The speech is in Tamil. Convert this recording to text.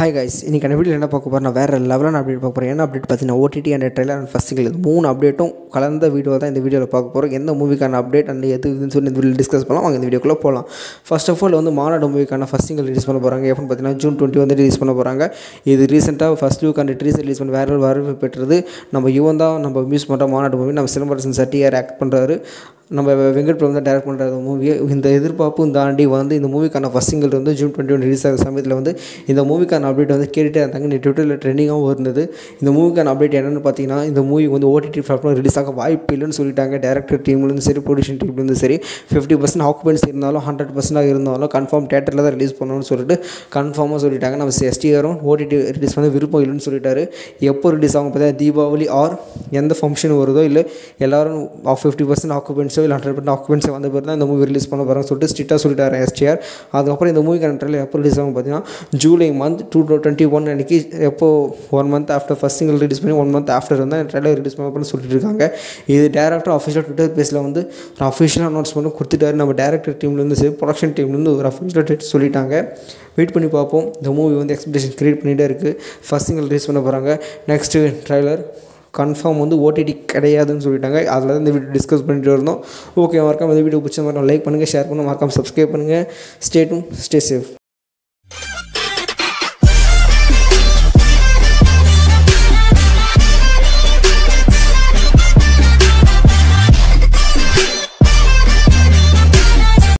ஹாய் கைஸ் இன்றைக்கி அந்த வீடியோ என்ன பார்க்க போகிறேன் நான் வேறு லெவலான அப்டேட் பார்க்க போகிறேன் என்ன அப்டேட் பார்த்தீங்கன்னா OTT and trailer and first single இது மூணு அப்டேட்டும் கலந்த வீடியோ தான் இந்த வீடியோவில் பார்க்க போகிறோம் எந்த மூவிக்கான அப்டேட் அண்ட் எது இதுன்னு சொல்லி இந்த வீடியோ டிஸ்கஸ் பண்ணலாம் வாங்க இந்த வீடியோக்குள்ளே போகலாம் ஃபர்ஸ்ட் ஆஃப் ஆல் வந்து மாநாடு மூவிக்கான ஃபஸ்ட் சிங்கிள் ரிலீஸ் பண்ண போகிறாங்க எப்போ பார்த்தீங்கன்னா ஜூன் டுவெண்ட்டி வந்து ரிலீஸ் பண்ண போகிறாங்க இது ரீசெண்டாக ஃபஸ்ட் லுக் அண்ட் ட்ரீஸ் ரிலீஸ் பண்ணி வேறு வரவு பெற்றது நம்ம யுவன் தான் நம்ம மியூஸ் பண்ணுற மாநாடு மூவி நம்ம சிலம்பரசன் சட்டியார் ஆக்ட் பண்ணுறாரு நம்ம வெங்கட் பிரபு தான் டேரக்ட் பண்ணுற மூவியை இந்த எதிர்பார்ப்பும் தாண்டி வந்து இந்த மூவிக்கான ஃபஸ்ட் சிங்கிள் வந்து ஜூன் டுவெண்ட்டி ஒன் ரிலீஸ் ஆகிற சமயத்தில் வந்து இந்த மூவிக்கான அப்டேட் வந்து கேட்டுகிட்டே இருந்தாங்க இந்த ட்விட்டரில் ட்ரெண்டிங்காகவும் இருந்தது இந்த மூவிக்கான அப்டேட் என்னென்னு பார்த்தீங்கன்னா இந்த மூவி வந்து ஓடிடி பிளாட்ஃபார்ம் ரிலீஸ் ஆக வாய்ப்பு இல்லைன்னு சொல்லிட்டாங்க டேரக்டர் டீம்லேருந்து சரி ப்ரொடியூஷன் டீம்லேருந்து சரி ஃபிஃப்டி பர்சன்ட் ஆக்குபென்ஸ் இருந்தாலும் ஹண்ட்ரட் பர்சன்டாக இருந்தாலும் கன்ஃபார்ம் தேட்டரில் தான் ரிலீஸ் பண்ணணும்னு சொல்லிட்டு கன்ஃபார்மாக சொல்லிட்டாங்க நம்ம எஸ்டிஆரும் ஓடிடி ரிலீஸ் பண்ண விருப்பம் இல்லைன்னு சொல்லிட்டாரு எப்போ ரிலீஸ் ஆகும் பார்த்தா தீபாவளி ஆர் எந்த ஃபங்க்ஷன் வருதோ இல்லை எல்லோரும் ஃபிஃப்டி பர்சன்ட் ஆக்குபென்ஸோ இல்லை ஹண்ட்ரட் பர்சன்ட் ஆக்குபென்ஸோ வந்த பிறகு தான் இந்த மூவி ரிலீஸ் பண்ண போகிறாங்க சொல்லிட்டு ஸ்ட்ரிக்டாக சொல்லிட்டாரு எஸ்டிஆர் அதுக்கப்புறம் இந்த மூவி கண்ட்ரில் எப்போ ரிலீஸ் ஆகும் பார்த்தீங்கன்னா July month two twenty one அன்றைக்கி எப்போ one month after first single release பண்ணி ஒன் மந்த் ஆஃப்டர் வந்து ட்ரெயிலர் ரிலீஸ் பண்ண போகிறேன்னு சொல்லிட்டு இருக்காங்க இது டேரக்டர் அஃபிஷியல் ட்விட்டர் பேஸில் வந்து ஒரு அஃபிஷியல் அனௌன்ஸ்மெண்ட் கொடுத்துட்டாரு நம்ம டேரக்டர் டீம்லேருந்து சரி ப்ரொடக்ஷன் டீம்லேருந்து ஒரு அஃபிஷியல் டேட் சொல்லிட்டாங்க வெயிட் பண்ணி பார்ப்போம் இந்த மூவி வந்து எக்ஸ்பெக்டேஷன் க்ரியேட் பண்ணிகிட்டே இருக்குது ஃபஸ்ட் சிங்கிள் ரிலீஸ் பண்ண போகிறாங்க நெக்ஸ்ட்டு ட்ரைலர் கன்ஃபார்ம் வந்து ஓடிடி கிடையாதுன்னு சொல்லிட்டாங்க அதில் தான் இந்த வீடியோ டிஸ்கஸ் பண்ணிட்டு இருந்தோம் ஓகே மறக்காம இந்த வீடியோ பிடிச்ச மாதிரி லைக் பண்ணுங்கள் ஷேர் பண்ணுங்கள் மறக்காம சப்ஸ்கிரைப் பண்ணுங்கள் ஸ்டேட்டும் ஸ்டே சேஃப்